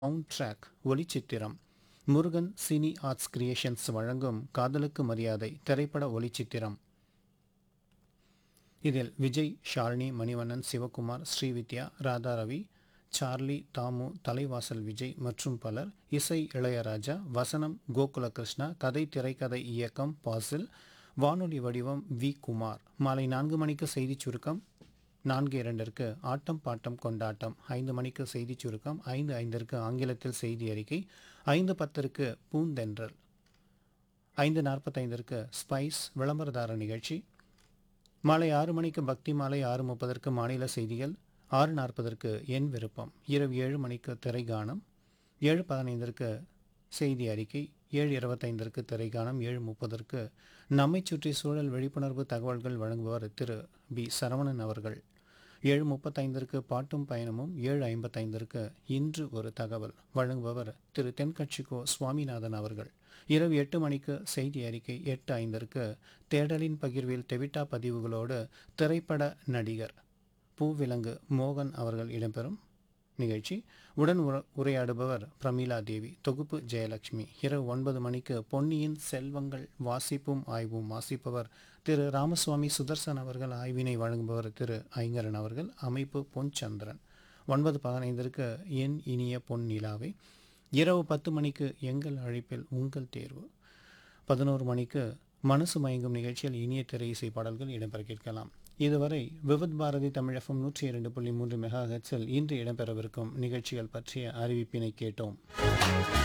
sound track ஒளிச்சித்திரம் Murugan cine arts creations வழங்கும் காதலுக்கு மரியாதை திரைப்பட ஒளிச்சித்திரம் இதில் விஜய் ஷாலினி மணிவண்ணன் சிவகுமார் ஸ்ரீவித்யா ராதா ரவி சார்லி தாமு தலைவாசல் விஜய் மற்றும் பலர் இசை இளையராஜா வசனம் கோகுலகிருஷ்ணா கதை திரைக்கதை இயக்கம் பாசில் வானொலி வடிவம் வி குமார் மாலை நான்கு மணிக்கு செய்திச் சுருக்கம் நான்கு இரண்டிற்கு ஆட்டம் பாட்டம் கொண்டாட்டம் ஐந்து மணிக்கு செய்திச் சுருக்கம் ஐந்து ஐந்திற்கு ஆங்கிலத்தில் செய்தி அறிக்கை ஐந்து பத்திற்கு பூந்தென்றல் ஐந்து நாற்பத்தைந்திற்கு ஸ்பைஸ் விளம்பரதார நிகழ்ச்சி மாலை ஆறு மணிக்கு பக்தி மாலை ஆறு முப்பதற்கு மாநில செய்திகள் ஆறு நாற்பதற்கு என் விருப்பம் இரவு ஏழு மணிக்கு திரைகானம் ஏழு பதினைந்திற்கு செய்தி அறிக்கை ஏழு இருபத்தைந்திற்கு திரைகானம் ஏழு முப்பதற்கு நம்மை சுற்றி சூழல் விழிப்புணர்வு தகவல்கள் வழங்குபவர் திரு பி சரவணன் அவர்கள் ஏழு முப்பத்தைந்திற்கு பாட்டும் பயணமும் ஏழு ஐம்பத்தைந்திற்கு இன்று ஒரு தகவல் வழங்குபவர் திரு தென்கட்சிக்கோ சுவாமிநாதன் அவர்கள் இரவு எட்டு மணிக்கு செய்தி அறிக்கை எட்டு ஐந்திற்கு தேடலின் பகிர்வில் தெவிட்டா பதிவுகளோடு திரைப்பட நடிகர் பூவிலங்கு மோகன் அவர்கள் இடம்பெறும் நிகழ்ச்சி உடன் உர- உரையாடுபவர் பிரமீளா தேவி தொகுப்பு ஜெயலட்சுமி இரவு ஒன்பது மணிக்கு பொன்னியின் செல்வங்கள் வாசிப்பும் ஆய்வும் வாசிப்பவர் திரு ராமசுவாமி சுதர்சன் அவர்கள் ஆய்வினை வழங்குபவர் திரு ஐங்கரன் அவர்கள் அமைப்பு பொன் சந்திரன் ஒன்பது பதினைந்திற்கு என் இனிய பொன் நிலாவை இரவு பத்து மணிக்கு எங்கள் அழைப்பில் உங்கள் தேர்வு பதினோரு மணிக்கு மனசு மயங்கும் நிகழ்ச்சியில் இனிய திரை இசை பாடல்கள் இடம்பெற கேட்கலாம் இதுவரை விவித் பாரதி தமிழகம் நூற்றி இரண்டு புள்ளி மூன்று மெகா ஹெட்ஸில் இன்று இடம்பெறவிருக்கும் நிகழ்ச்சிகள் பற்றிய அறிவிப்பினை கேட்டோம்